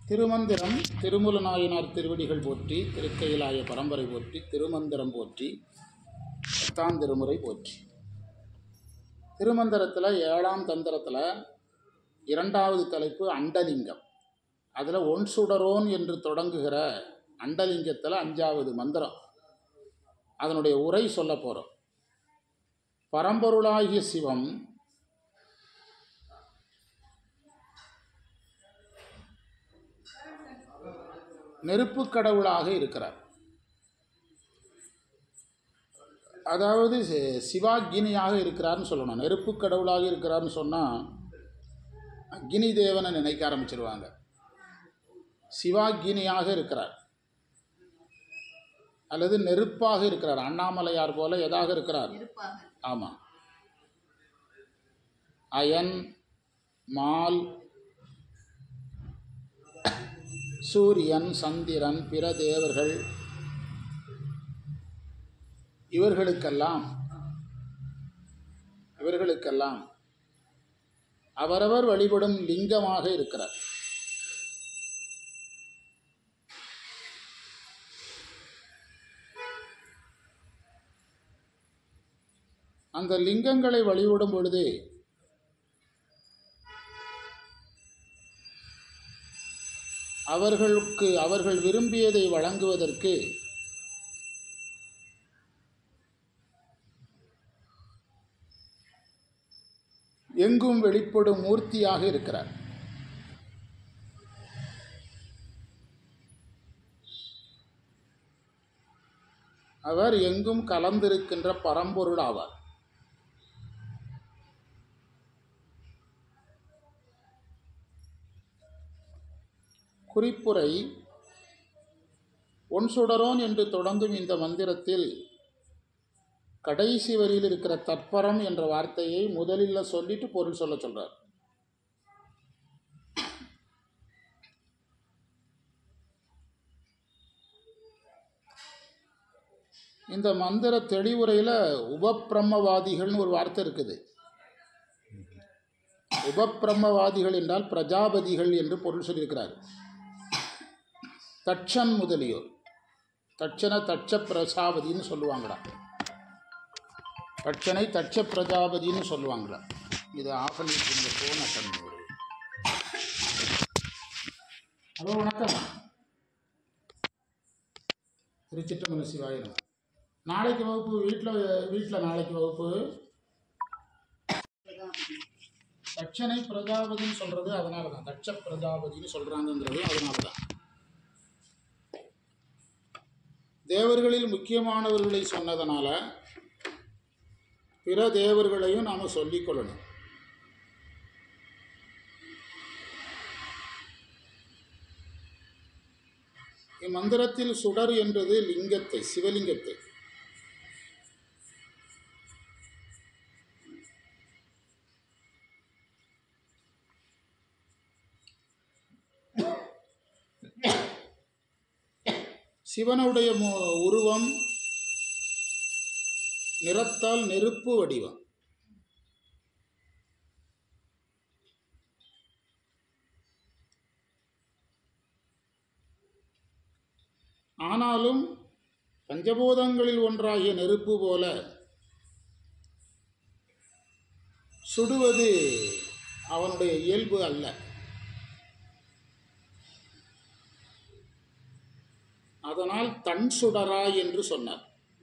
திருமந்திரம் திருமுல நாயனார் திருவடிகள் போற்றி திருக்கையிலாய பரம்பரை போற்றி திருமந்திரம் போற்றி பத்தாம் திருமுறை போற்றி திருமந்திரத்தில் ஏழாம் தந்திரத்தில் இரண்டாவது தலைப்பு அண்டலிங்கம் அதில் ஒன் சுடரோன் என்று தொடங்குகிற அண்டலிங்கத்தில் அஞ்சாவது மந்திரம் அதனுடைய உரை சொல்ல போகிறோம் பரம்பொருளாகிய சிவம் நெருப்பு கடவுளாக இருக்கிறார் அதாவது சி- சிவாக்கினியாக இருக்கிறார்னு சொல்லணும் நெருப்பு கடவுளாக இருக்கிறார்னு சொன்னால் அக்னி தேவனை நினைக்க ஆரம்பிச்சிருவாங்க சிவாக்கினியாக இருக்கிறார் அல்லது நெருப்பாக இருக்கிறார் அண்ணாமலையார் போல எதாக இருக்கிறார் இருப்பாக ஆமாம் அயன் மால் சூரியன் சந்திரன் பிற தேவர்கள் இவர்களுக்கெல்லாம் இவர்களுக்கெல்லாம் அவரவர் வழிபடும் லிங்கமாக இருக்கிறார் அந்த லிங்கங்களை வழிபடும் பொழுது அவர்களுக்கு அவர்கள் விரும்பியதை வழங்குவதற்கு எங்கும் வெளிப்படும் மூர்த்தியாக இருக்கிறார் அவர் எங்கும் கலந்திருக்கின்ற பரம்பொருள் ஆவார் குறிப்புரை ஒன் சுடரோன் என்று தொடங்கும் இந்த மந்திரத்தில் கடைசி வரியில் இருக்கிற தற்பரம் என்ற வார்த்தையை முதலில் சொல்லிட்டு பொருள் சொல்ல சொல்றார் இந்த மந்திர தெளிவுரையில் உபப்பிரம்மவாதிகள்னு ஒரு வார்த்தை இருக்குது உபப்பிரம்மவாதிகள் என்றால் பிரஜாபதிகள் என்று பொருள் சொல்லியிருக்கிறார் தட்சன் முதலியோர் தட்சண தட்ச பிரஜாபதின்னு சொல்லுவாங்களா தட்சனை தட்ச பிரஜாபதின்னு சொல்லுவாங்களா இது ஆஃபன் இந்த ஃபோன் அட்டன் பண்ணுறது ஹலோ வணக்கம் திருச்சிற்றம்பல சிவாயிரம் நாளைக்கு வகுப்பு வீட்டில் வீட்டில் நாளைக்கு வகுப்பு தட்சனை பிரஜாபதின்னு சொல்கிறது அதனால தான் தட்ச பிரஜாபதின்னு சொல்கிறாங்கங்கிறது அதனால தான் தேவர்களில் முக்கியமானவர்களை சொன்னதனால பிற தேவர்களையும் நாம் சொல்லிக்கொள்ளணும் இம்மந்திரத்தில் சுடர் என்றது லிங்கத்தை சிவலிங்கத்தை சிவனுடைய மு- உருவம் நிறத்தால் நெருப்பு வடிவம் ஆனாலும் பஞ்சபூதங்களில் ஒன்றாகிய நெருப்பு போல சுடுவது அவனுடைய இயல்பு அல்ல அதனால் தன் சுடராய் என்று சொன்னார்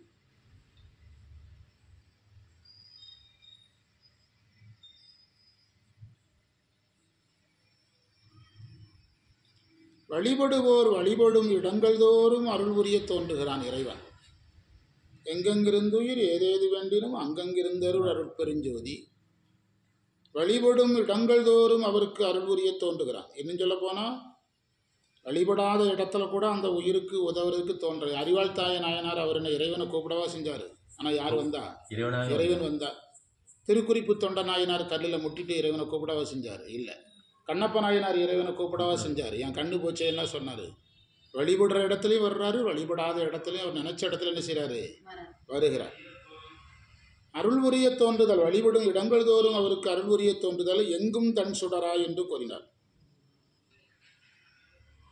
வழிபடுவோர் வழிபடும் இடங்கள் தோறும் அருள் புரிய தோன்றுகிறான் இறைவன் எங்கெங்கிருந்துயிர் ஏதேது வேண்டினும் அங்கங்கிருந்தருள் அருள் பெருஞ்சோதி வழிபடும் இடங்கள் தோறும் அவருக்கு அருள் புரிய தோன்றுகிறான் இன்னும் சொல்ல போனால் வழிபடாத இடத்துல கூட அந்த உயிருக்கு உதவுறதுக்கு தோன்ற அறிவாள் தாய நாயனார் அவர் என்ன இறைவனை கூப்பிடவா செஞ்சார் ஆனால் யார் வந்தா இறைவனாக இறைவன் வந்தா திருக்குறிப்பு தொண்ட நாயனார் கல்லில் முட்டிட்டு இறைவனை கூப்பிடவா செஞ்சார் இல்லை கண்ணப்ப நாயனார் இறைவனை கூப்பிடவா செஞ்சார் என் கண்ணு போச்சேன்னா சொன்னார் வழிபடுற இடத்துலையும் வர்றாரு வழிபடாத இடத்துலையும் அவர் நினைச்ச இடத்துல என்ன செய்கிறாரு வர வருகிறார் அருள் புரிய தோன்றுதல் வழிபடும் இடங்கள் தோறும் அவருக்கு அருள் புரிய தோன்றுதல் எங்கும் தன் சுடரா என்று கூறினார்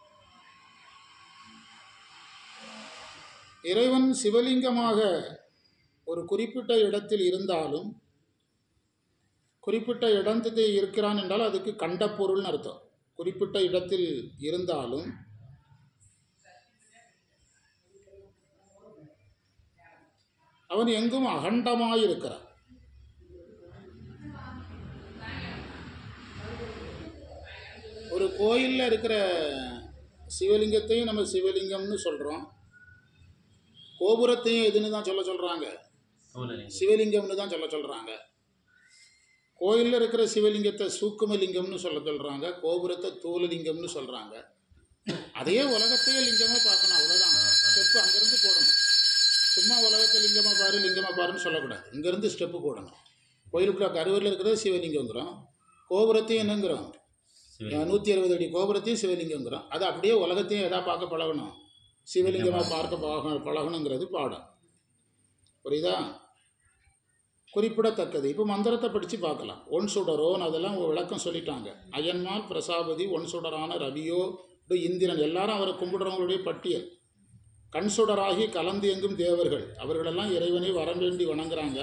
இறைவன் சிவலிங்கமாக ஒரு குறிப்பிட்ட இடத்தில் இருந்தாலும் குறிப்பிட்ட இடத்துக்கு இருக்கிறான் என்றால் அதுக்கு கண்ட பொருள்னு அர்த்தம் குறிப்பிட்ட இடத்தில் இருந்தாலும் அவன் எங்கும் அகண்டமாயிருக்கிறான் ஒரு கோயிலில் இருக்கிற சிவலிங்கத்தையும் நம்ம சிவலிங்கம்னு சொல்கிறோம் கோபுரத்தையும் எதுன்னு தான் சொல்ல சொல்கிறாங்க சூழலிங்கம் சிவலிங்கம்னு தான் சொல்ல சொல்கிறாங்க கோயிலில் இருக்கிற சிவலிங்கத்தை சூக்குமலிங்கம்னு சொல்ல சொல்கிறாங்க கோபுரத்தை தூலலிங்கம்னு சொல்கிறாங்க அதே உலகத்தையே லிங்கமாக பார்க்கணும் அவ்வளோதான் ஸ்டெப்பு அங்கேருந்து போடணும் சும்மா உலகத்தை லிங்கமாக பாரு லிங்கமாக பாருன்னு சொல்லக்கூடாது இங்கேருந்து ஸ்டெப்பு போடணும் கோயிலுக்குள்ள கருவறையில் இருக்கிறது சிவலிங்கங்கிறோம் கோபுரத்தையும் என்னங்கிறோம் சிவலிங்கம் நூற்றி அறுபது அடி கோபுரத்தையும் சிவலிங்கங்கிறோம் அது அப்படியே உலகத்தையும் எதா பார்க்க பழகணும் சிவலிங்கமாக பார்க்க பழக பழகணுங்கிறது பாடம் புரியுதா குறிப்பிடத்தக்கது இப்போ மந்திரத்தை படித்து பார்க்கலாம் ஒன் சுடரோன்னு அதெல்லாம் ஒரு விளக்கம் சொல்லிட்டாங்க அயன்மால் பிரசாபதி ஒன் சுடரான ரவியோ டு இந்திரன் எல்லாரும் அவரை கும்பிடுறவங்களுடைய பட்டியல் கண் சுடராகி கலந்து எங்கும் தேவர்கள் அவர்களெல்லாம் இறைவனை வரம் வேண்டி வணங்குறாங்க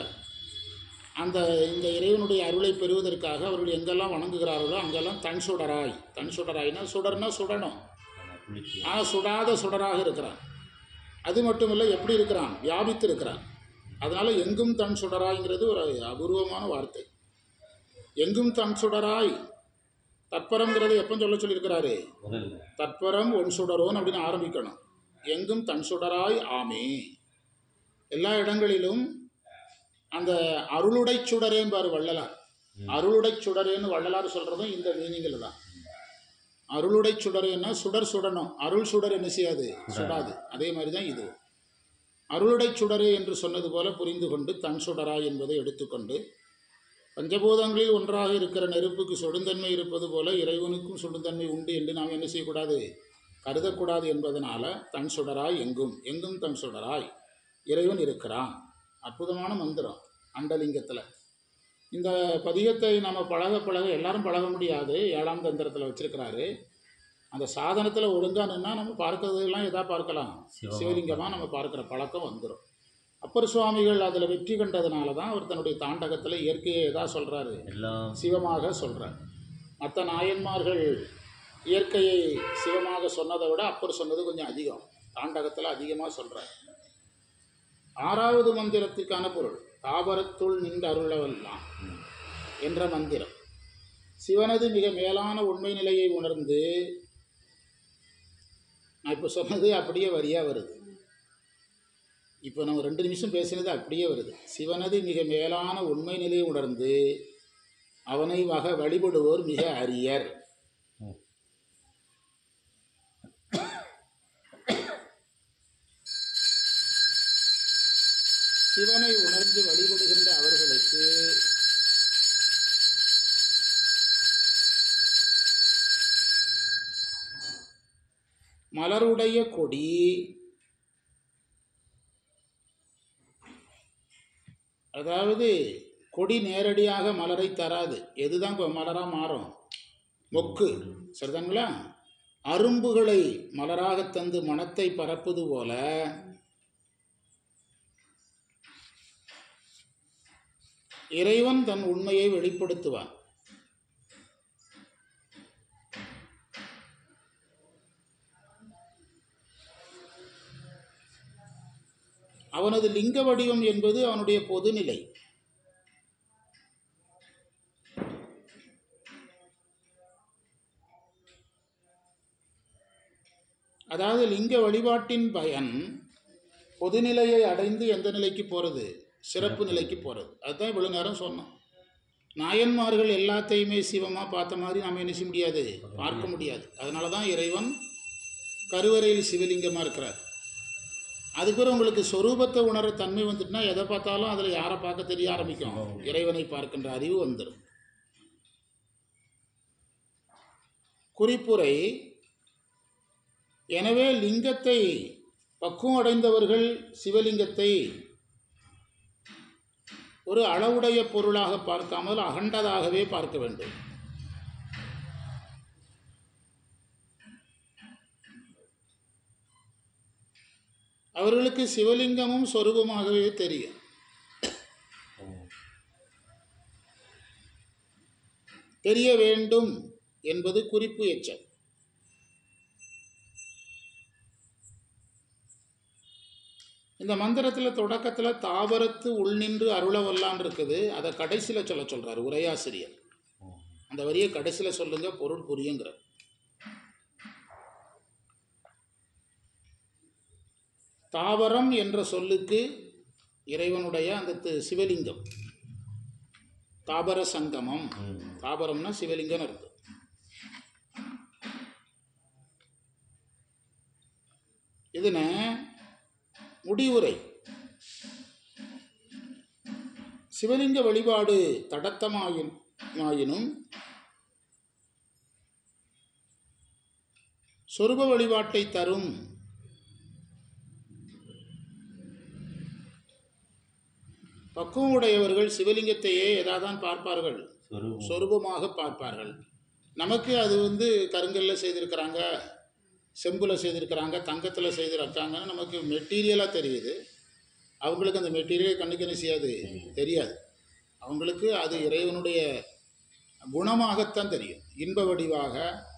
அந்த இந்த இறைவனுடைய அருளை பெறுவதற்காக அவர்கள் எங்கெல்லாம் வணங்குகிறார்களோ அங்கெல்லாம் தன் சுடராய் தன் சுடராய்னா சுடர்னா சுடணும் ஆமா, குளிர்ச்சி ஆனால் சுடாத சுடராக இருக்கிறான் அது மட்டுமில்லை எப்படி இருக்கிறான் வியாபித்து இருக்கிறான் அதனால் எங்கும் தன் சுடராய்ங்கிறது ஒரு அபூர்வமான வார்த்தை எங்கும் தன் சுடராய் தற்பரம்ங்கிறது எப்போ சொல்ல சொல்லியிருக்கிறாரு முதல்ல தற்பரம் ஒன் சுடரோன் அப்படின்னு ஆரம்பிக்கணும் எங்கும் தன் சுடராய் ஆமே எல்லா இடங்களிலும் அந்த அருளுடை சுடரேம்பார் வள்ளலார் அருளுடை சுடரேன்னு வள்ளலார் சொல்கிறதும் இந்த மீனிங்கில் தான் அருளுடை சுடரேன்னா சுடர் சுடணும் அருள் சுடர் என்ன செய்யாது சுடாது அதே மாதிரி தான் இது அருளுடை சுடரே என்று சொன்னது போல புரிந்து கொண்டு தன் சுடராய் என்பதை எடுத்துக்கொண்டு பஞ்சபூதங்களில் ஒன்றாக இருக்கிற நெருப்புக்கு சுடுந்தன்மை இருப்பது போல இறைவனுக்கும் சுடுந்தன்மை உண்டு என்று நாம் என்ன செய்யக்கூடாது கருதக்கூடாது என்பதனால தன் சுடராய் எங்கும் எங்கும் தன் சுடராய் இறைவன் இருக்கிறான் அற்புதமான மந்திரம் அண்டலிங்கத்தில் இந்த பதியத்தை நம்ம பழக பழக எல்லாரும் பழக முடியாது ஏழாம் தந்திரத்தில் வச்சிருக்கிறாரு அந்த சாதனத்தில் ஒழுங்கா நின்னா நம்ம பார்க்கறதெல்லாம் எதா பார்க்கலாம் சிவமா சிவலிங்கமாக நம்ம பார்க்குற பழக்கம் வந்துடும் அப்பர் சுவாமிகள் அதில் வெற்றி கண்டதுனால தான் அவர் தன்னுடைய தாண்டகத்தில் இயற்கையை எதா சொல்கிறாரு எல்லாம் சிவமாக சொல்கிறார் மற்ற நாயன்மார்கள் இயற்கையை சிவமாக சொன்னதை விட அப்பர் சொன்னது கொஞ்சம் அதிகம் தாண்டகத்தில் அதிகமாக சொல்கிறார் ஆறாவது மந்திரத்துக்கான பொருள் தாபரத்துள் நின்று அருளவெல்லாம் என்ற மந்திரம் சிவனது மிக மேலான உண்மை நிலையை உணர்ந்து நான் இப்போ சொன்னது அப்படியே வரியாக வருது இப்போ நம்ம ரெண்டு நிமிஷம் பேசினது அப்படியே வருது சிவனது மிக மேலான உண்மை நிலையை உணர்ந்து அவனை வக வழிபடுவோர் மிக அரியர் ம். சிவனை உணர்ந்து வழிபடுகின்ற அவர்களுக்கு மலருடைய கொடி அதாவது கொடி நேரடியாக மலரை தராது எதுதான் இப்போ மலராக மாறும் மொக்கு சரிதாங்களா அரும்புகளை மலராக தந்து மனத்தை பரப்புது போல இறைவன் தன் உண்மையை வெளிப்படுத்துவான் அவனது லிங்க வடிவம் என்பது அவனுடைய பொதுநிலை அதாவது லிங்க வழிபாட்டின் பயன் பொதுநிலையை அடைந்து எந்த நிலைக்கு போகிறது சிறப்பு நிலைக்கு போகிறது அதுதான் இவ்வளோ நேரம் சொன்னோம் நாயன்மார்கள் எல்லாத்தையுமே சிவமாக பார்த்த மாதிரி நாம் என்ன செய்ய முடியாது பார்க்க முடியாது அதனால தான் இறைவன் கருவறையில் சிவலிங்கமாக இருக்கிறார் அதுக்கப்புறம் உங்களுக்கு சொரூபத்தை உணர தன்மை வந்துட்டுனா எதை பார்த்தாலும் அதில் யாரை பார்க்க தெரிய ஆரம்பிக்கும் இறைவனை பார்க்கின்ற அறிவு வந்துடும் குறிப்புரை எனவே லிங்கத்தை பக்குவம் அடைந்தவர்கள் சிவலிங்கத்தை ஒரு அளவுடைய பொருளாக பார்க்காமல் அகண்டதாகவே பார்க்க வேண்டும் அவர்களுக்கு சிவலிங்கமும் சொரூபமாகவே தெரியும் ஓம் தெரிய வேண்டும் என்பது குறிப்பு எச்சம் இந்த மந்திரத்தில் தொடக்கத்தில் தாவரத்து உள்நின்று அருள வல்லான் இருக்குது அதை கடைசியில் சொல்ல சொல்கிறார் உரையாசிரியர் ஓம் அந்த வரியை கடைசியில் சொல்லுங்க பொருள் புரியுங்கிற தாவரம் என்ற சொல்லுக்கு இறைவனுடைய அந்த தி- சிவலிங்கம் தாபர சங்கமம் ம் தாபரம்னா சிவலிங்கம்னு அர்த்தம் இதன முடிவுரை சிவலிங்க வழிபாடு தடத்தமாயின் ஆயினும் சொருப வழிபாட்டை தரும் பக்குவம் உடையவர்கள் சிவலிங்கத்தையே எதாதான் பார்ப்பார்கள் சொரூபம் சொரூபமாக பார்ப்பார்கள் நமக்கு அது வந்து கருங்கல்ல செய்திருக்கிறாங்க செம்புல செய்திருக்கிறாங்க தங்கத்தில் செய்திருக்காங்கன்னு நமக்கு மெட்டீரியலாக தெரியுது அவங்களுக்கு அந்த மெட்டீரியல் கண்ணுக்கு என்ன செய்யாது தெரியாது அவங்களுக்கு அது இறைவனுடைய குணமாகத்தான் தெரியும் இன்ப வடிவாக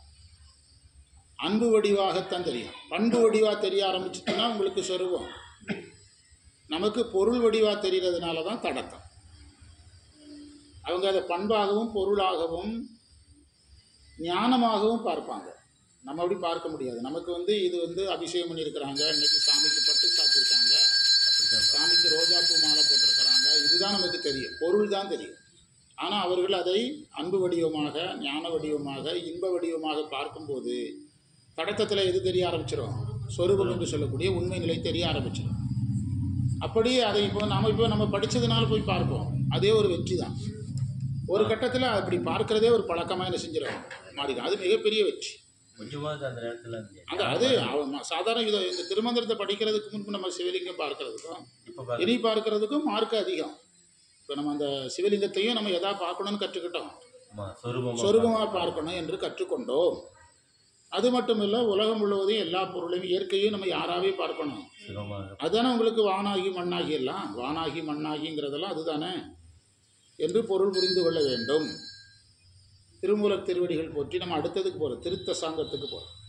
அன்பு வடிவாகத்தான் தெரியும் பண்பு வடிவாக தெரிய ஆரம்பிச்சுட்டுன்னா உங்களுக்கு சொருபம் நமக்கு பொருள் வடிவாக தெரியறதுனால தான் தடக்கம் அவங்க அதை பண்பாகவும் பொருளாகவும் ஞானமாகவும் பார்ப்பாங்க நம்ம அப்படி பார்க்க முடியாது நமக்கு வந்து இது வந்து அபிஷேகம் பண்ணியிருக்கிறாங்க இன்னைக்கு சாமிக்கு பட்டு சாப்பிட்ருக்காங்க அப்படிதான் சாமிக்கு ரோஜாப்பூ மாலை போட்டிருக்கிறாங்க இதுதான் நமக்கு தெரியும் பொருள் தான் தெரியும் ஆனால் அவர்கள் அதை அன்பு வடிவமாக ஞான வடிவமாக இன்ப வடிவமாக பார்க்கும்போது தடத்தத்தில் எது தெரிய ஆரம்பிச்சிடும் சொரூபம் என்று சொல்லக்கூடிய உண்மை நிலை தெரிய ஆரம்பிச்சிடும் அப்படி அதை இப்போ நாம் இப்போ நம்ம படித்ததுனால போய் பார்ப்போம் அதே ஒரு வெற்றி தான் ஒரு கட்டத்தில் அப்படி பார்க்கிறதே ஒரு பழக்கமாக என்ன செஞ்சிடும் மாறிடும் அது மிகப்பெரிய வெற்றி கொஞ்சமாவது அந்த நேரத்தில் அந்த அது அவ- ம- சாதாரண இதை இந்த திருமந்திரத்தை படிக்கிறதுக்கு முன்பு நம்ம சிவலிங்கம் பார்க்கறதுக்கும் இப்போ பாருங்க இனி பார்க்கறதுக்கும் மார்க் அதிகம் இப்போ நம்ம அந்த சிவலிங்கத்தையும் நம்ம எதா பார்க்கணும்னு கற்றுக்கிட்டோம் ஆமா சொரூபமாக சொரூபமாக பார்க்கணும் என்று கற்றுக்கொண்டோம் அது மட்டும் இல்லை உலகம் முழுவதும் எல்லா பொருளையும் இயற்கையும் நம்ம யாராவே பார்க்கணும் சுகமாக அதுதானே உங்களுக்கு வானாகி மண்ணாகி எல்லாம் வானாகி மண்ணாகிங்கிறதெல்லாம் அதுதானே என்று பொருள் புரிந்து கொள்ள வேண்டும் திருமூலர் திருவடிகள் போற்றி நம்ம அடுத்ததுக்கு போகிறோம் திருத்த சாங்கத்துக்கு போகிறோம்